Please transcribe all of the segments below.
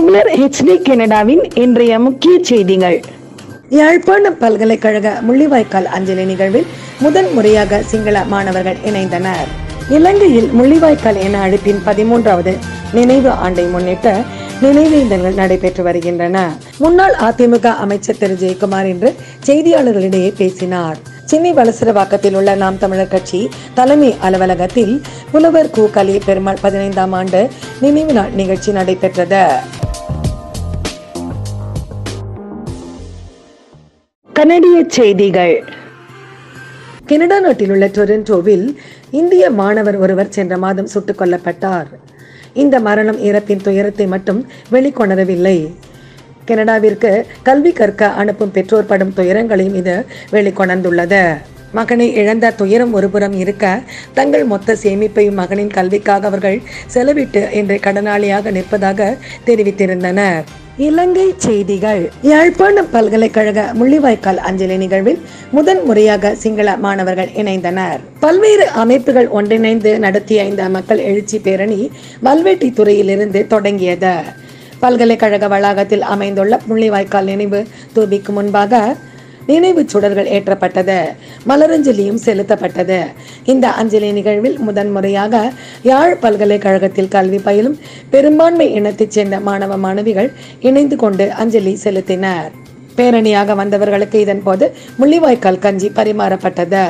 தமிழர் ஹெச்டி கனடாவின் இன்றைய முக்கிய செய்திகள் யாழ்ப்பாணம் பல்கலைக்கழக முள்ளிவாய்க்கால் அஞ்சலி நிகழ்வில் முதன் முறையாக சிங்கள மாணவர்கள் இணைந்தனர் இலங்கையில் முள்ளிவாய்க்கால் என அழைப்பின் பதிமூன்றாவது நினைவு ஆண்டை முன்னிட்டு நினைவேந்தல்கள் நடைபெற்று வருகின்றன முன்னாள் அதிமுக அமைச்சர் திரு ஜெயக்குமார் இன்று செய்தியாளர்களிடையே பேசினார் சென்னை வலசரவாக்கத்தில் உள்ள நாம் தமிழர் கட்சி தலைமை அலுவலகத்தில் புலவர் கு கலி பெருமாள் பதினைந்தாம் ஆண்டு நினைவு நாள் நிகழ்ச்சி நடைபெற்றது கனடிய செய்திகள் கனடா நாட்டில் உள்ள டொரண்டோவில் இந்திய மாணவர் ஒருவர் சென்ற மாதம் சுட்டுக் கொல்லப்பட்டார் இந்த மரணம் இறப்பின் துயரத்தை மட்டும் வெளிக்கொணரவில்லை கனடாவிற்கு கல்வி கற்க அனுப்பும் பெற்றோர் படும் துயரங்களையும் இது வெளிக்கொணர்ந்துள்ளது மகனை இழந்த துயரம் ஒருபுறம் இருக்க தங்கள் மொத்த சேமிப்பையும் மகனின் கல்விக்காக அவர்கள் செலவிட்டு இன்று கடனாளியாக நிற்பதாக தெரிவித்திருந்தனர் இலங்கை செய்திகள் யாழ்ப்பாணம் பல்கலைக்கழக முள்ளிவாய்க்கால் அஞ்சலி நிகழ்வில் முதன் முறையாக சிங்கள மாணவர்கள் இணைந்தனர் பல்வேறு அமைப்புகள் ஒன்றிணைந்து நடத்திய இந்த மக்கள் எழுச்சி பேரணி வல்வெட்டி துறையிலிருந்து தொடங்கியது பல்கலைக்கழக வளாகத்தில் அமைந்துள்ள முள்ளிவாய்க்கால் நினைவு தூபிக்கு முன்பாக நினைவு சுடர்கள் ஏற்றப்பட்டது மலரஞ்சலியும் செலுத்தப்பட்டது இந்த அஞ்சலி நிகழ்வில் முதன்முறையாக யாழ் பல்கலைக்கழகத்தில் கல்வி பயிலும் பெரும்பான்மை இனத்தைச் சேர்ந்த மாணவ மாணவிகள் இணைந்து கொண்டு அஞ்சலி செலுத்தினர் பேரணியாக வந்தவர்களுக்கு இதன் போது முள்ளிவாய்க்கால் கஞ்சி பரிமாறப்பட்டது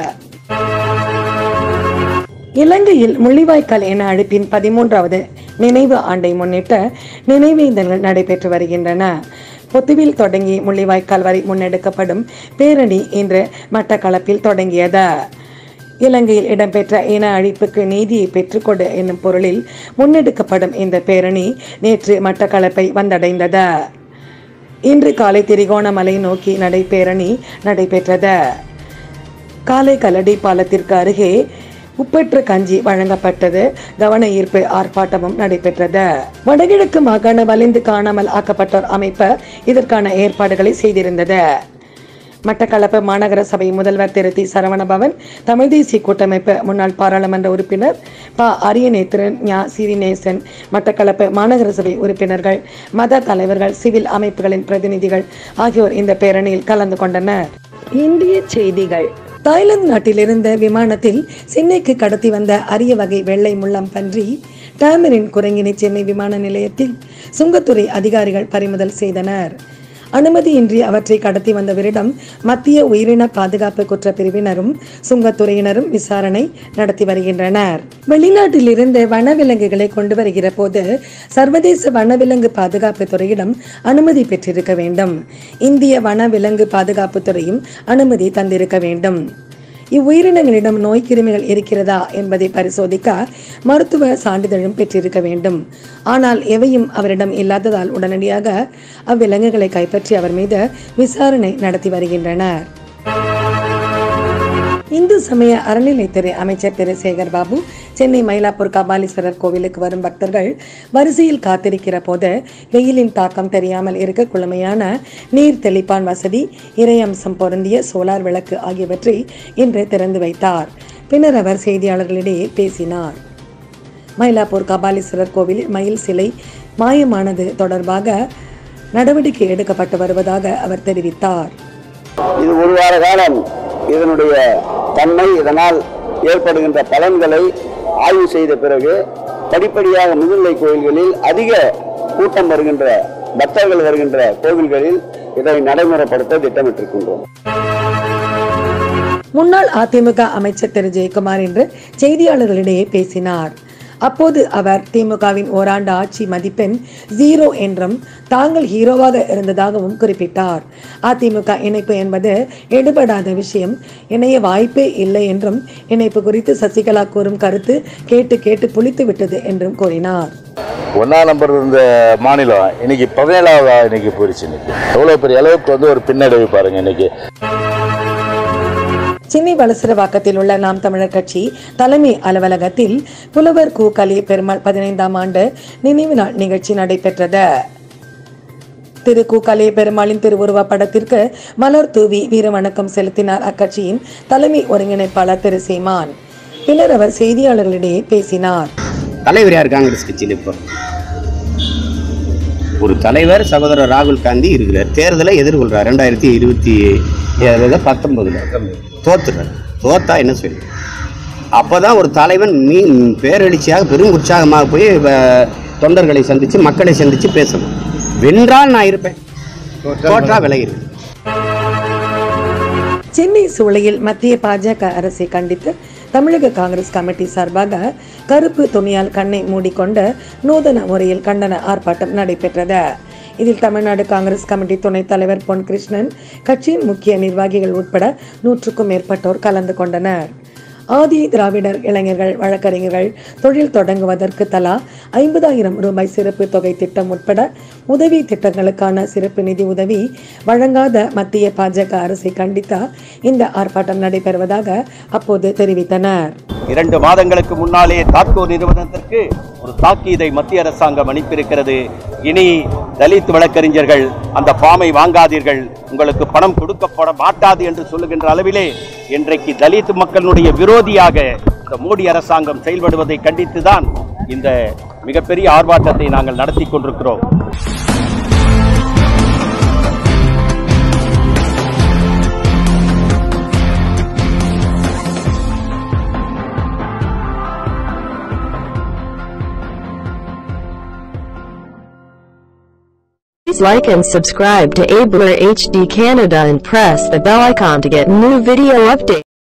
இலங்கையில் முள்ளிவாய்க்கால் என அழைப்பின் பதிமூன்றாவது நினைவு ஆண்டை முன்னிட்டு நினைவேந்தல்கள் நடைபெற்று வருகின்றன பொத்துவில் தொடங்கி முள்ளிவாய்க்கால் வரை முன்னெடுக்கப்படும் பேரணி இன்று மட்டக்களப்பில் தொடங்கியது இலங்கையில் இடம்பெற்ற இன அழிப்புக்கு நீதியை பெற்றுக்கொடு என்னும் பொருளில் முன்னெடுக்கப்படும் இந்த பேரணி நேற்று மட்டக்களப்பை வந்தடைந்தது இன்று காலை திரிகோணமலை நோக்கி நடைபேரணி நடைபெற்றது காலை கல்லடி பாலத்திற்கு அருகே உப்பற்ற கஞ்சி வழங்கப்பட்டது கவன ஈர்ப்பு ஆர்ப்பாட்டமும் நடைபெற்றது வடகிழக்கு மாகாண வலிந்து காணாமல் ஆக்கப்பட்டோர் அமைப்பு இதற்கான ஏற்பாடுகளை செய்திருந்தது மட்டக்களப்பு மாநகர சபை முதல்வர் திரு தி சரவணபவன் தமிழ் தேசிய கூட்டமைப்பு முன்னாள் பாராளுமன்ற உறுப்பினர் ப அரியநேத்திரன் ஞா சிறிநேசன் மட்டக்களப்பு மாநகர சபை உறுப்பினர்கள் மத தலைவர்கள் சிவில் அமைப்புகளின் பிரதிநிதிகள் ஆகியோர் இந்த பேரணியில் கலந்து கொண்டனர் இந்திய செய்திகள் தாய்லாந்து நாட்டிலிருந்த விமானத்தில் சென்னைக்கு கடத்தி வந்த அரிய வகை வெள்ளை முள்ளம் பன்றி டாமரின் குரங்கினை சென்னை விமான நிலையத்தில் சுங்கத்துறை அதிகாரிகள் பறிமுதல் செய்தனர் அனுமதியின்றி அவற்றை கடத்தி வந்தவரிடம் மத்திய உயிரின பாதுகாப்பு குற்றப்பிரிவினரும் சுங்கத்துறையினரும் விசாரணை நடத்தி வருகின்றனர் வெளிநாட்டில் இருந்து வனவிலங்குகளை கொண்டு வருகிற போது சர்வதேச வனவிலங்கு பாதுகாப்பு துறையிடம் அனுமதி பெற்றிருக்க வேண்டும் இந்திய வனவிலங்கு பாதுகாப்பு துறையும் அனுமதி தந்திருக்க வேண்டும் இவ்வுயிரினங்களிடம் நோய் கிருமிகள் இருக்கிறதா என்பதை பரிசோதிக்க மருத்துவ சான்றிதழும் பெற்றிருக்க வேண்டும் ஆனால் எவையும் அவரிடம் இல்லாததால் உடனடியாக அவ்விலங்குகளை கைப்பற்றி அவர் மீது விசாரணை நடத்தி வருகின்றனர் இந்து சமய அறநிலைத்துறை அமைச்சர் திரு சேகர் பாபு சென்னை மயிலாப்பூர் கபாலீஸ்வரர் கோவிலுக்கு வரும் பக்தர்கள் வரிசையில் காத்திருக்கிற போது வெயிலின் தாக்கம் தெரியாமல் இருக்க குளுமையான நீர் தெளிப்பான் வசதி இறையம்சம் பொருந்திய சோலார் விளக்கு ஆகியவற்றை இன்று திறந்து வைத்தார் பின்னர் அவர் செய்தியாளர்களிடையே பேசினார் மயிலாப்பூர் கபாலீஸ்வரர் கோவிலில் மயில் சிலை மாயமானது தொடர்பாக நடவடிக்கை எடுக்கப்பட்டு வருவதாக அவர் தெரிவித்தார் இது ஒரு வார காலம் இதனுடைய தன்மை இதனால் ஏற்படுகின்ற பலன்களை ஆய்வு செய்த பிறகு படிப்படியாக முதுநிலை கோயில்களில் அதிக கூட்டம் வருகின்ற பக்தர்கள் வருகின்ற கோவில்களில் இதை நடைமுறைப்படுத்த திட்டமிட்டிருக்கின்றோம் முன்னாள் அதிமுக அமைச்சர் திரு ஜெயக்குமார் இன்று செய்தியாளர்களிடையே பேசினார் அப்போது அவர் திமுகவின் ஓராண்டு ஆட்சி மதிப்பெண் ஜீரோ என்றும் தாங்கள் ஹீரோவாக இருந்ததாகவும் குறிப்பிட்டார் அதிமுக இணைப்பு என்பது எடுபடாத விஷயம் இணைய வாய்ப்பே இல்லை என்றும் இணைப்பு குறித்து சசிகலா கூறும் கருத்து கேட்டு கேட்டு புளித்து விட்டது என்றும் கூறினார் ஒன்றாம் நம்பர் இருந்த மாநிலம் இன்னைக்கு பதினேழாவது இன்னைக்கு போயிடுச்சு இன்னைக்கு எவ்வளோ பெரிய அளவுக்கு வந்து ஒரு பின்னடைவு பாருங்க இன்னைக்கு சென்னை வலசரவாக்கத்தில் உள்ள நாம் தமிழர் கட்சி தலைமை அலுவலகத்தில் புலவர் கு கலி பெருமாள் பதினைந்தாம் ஆண்டு நினைவு நாள் நிகழ்ச்சி நடைபெற்றது திரு கு கலே பெருமாளின் திருவுருவ படத்திற்கு மலர் தூவி வீர வணக்கம் செலுத்தினார் அக்கட்சியின் தலைமை ஒருங்கிணைப்பாளர் திரு சீமான் பின்னர் அவர் செய்தியாளர்களிடையே பேசினார் தலைவர் யார் காங்கிரஸ் கட்சியில் இப்போ ஒரு தலைவர் சகோதரர் ராகுல் காந்தி இருக்கிறார் தேர்தலை எதிர்கொள்றார் ரெண்டாயிரத்தி இருபத்தி ஏழு பத்தொன்பதுல தோத்துறார் தோத்தா என்ன சொல்லு அப்பதான் ஒரு தலைவன் மீ பேரெழுச்சியாக பெரும் உற்சாகமாக போய் வ- தொண்டர்களை சந்திச்சு மக்களை சந்திச்சு பேசணும் வென்றால் நான் இருப்பேன் தோற்றா விலகிருப்பேன் சென்னை சூளையில் மத்திய பாஜக அரசை கண்டித்து தமிழக காங்கிரஸ் கமிட்டி சார்பாக கருப்பு துணியால் கண்ணை மூடிக்கொண்டு நூதன முறையில் கண்டன ஆர்ப்பாட்டம் நடைபெற்றது இதில் தமிழ்நாடு காங்கிரஸ் கமிட்டி துணைத் தலைவர் பொன் கிருஷ்ணன் கட்சியின் முக்கிய நிர்வாகிகள் உட்பட நூற்றுக்கும் மேற்பட்டோர் கலந்து கொண்டனர் ஆதி திராவிடர் இளைஞர்கள் வழக்கறிஞர்கள் தொழில் தொடங்குவதற்கு தலா ஐம்பதாயிரம் ரூபாய் சிறப்பு தொகை திட்டம் உட்பட உதவி திட்டங்களுக்கான சிறப்பு நிதி உதவி வழங்காத மத்திய பாஜக அரசை கண்டித்தா இந்த ஆர்ப்பாட்டம் நடைபெறுவதாக அப்போது தெரிவித்தனர் இரண்டு மாதங்களுக்கு முன்னாலே தாட்கோ நிறுவனத்திற்கு ஒரு தாக்கீதை மத்திய அரசாங்கம் அனுப்பியிருக்கிறது இனி தலித் வழக்கறிஞர்கள் அந்த ஃபார்மை வாங்காதீர்கள் உங்களுக்கு பணம் கொடுக்கப்பட மாட்டாது என்று சொல்லுகின்ற அளவிலே இன்றைக்கு தலித் மக்களுடைய விரோதியாக இந்த மோடி அரசாங்கம் செயல்படுவதை கண்டித்துதான் இந்த மிகப்பெரிய ஆர்ப்பாட்டத்தை நாங்கள் நடத்தி கொண்டிருக்கிறோம் Please like and subscribe to Abler HD Canada and press the bell icon to get new video updates.